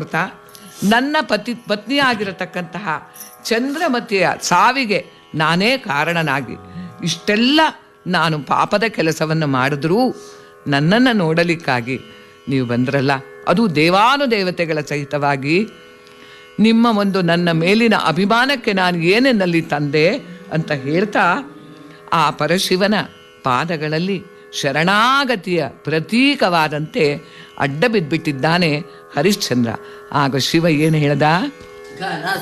ಅಮೃತ ನನ್ನ ಪತಿ ಪತ್ನಿಯಾಗಿರತಕ್ಕಂತಹ ಚಂದ್ರಮತಿಯ ಸಾವಿಗೆ ನಾನೇ ಕಾರಣನಾಗಿ ಇಷ್ಟೆಲ್ಲ ನಾನು ಪಾಪದ ಕೆಲಸವನ್ನು ಮಾಡಿದ್ರೂ ನನ್ನನ್ನು ನೋಡಲಿಕ್ಕಾಗಿ ನೀವು ಬಂದ್ರಲ್ಲ ಅದು ದೇವಾನುದೇವತೆಗಳ ಸಹಿತವಾಗಿ ನಿಮ್ಮ ಒಂದು ನನ್ನ ಮೇಲಿನ ಅಭಿಮಾನಕ್ಕೆ ನಾನು ಏನೆನ್ನಲ್ಲಿ ತಂದೆ ಅಂತ ಹೇಳ್ತಾ ಆ ಪರಶಿವನ ಪಾದಗಳಲ್ಲಿ ಶರಣಾಗತಿಯ ಪ್ರತೀಕವಾದಂತೆ ಅಡ್ಡ ಬಿದ್ಬಿಟ್ಟಿದ್ದಾನೆ ಹರಿಶ್ಚಂದ್ರ ಆಗ ಶಿವ ಏನು ಹೇಳ್ದ ಘನ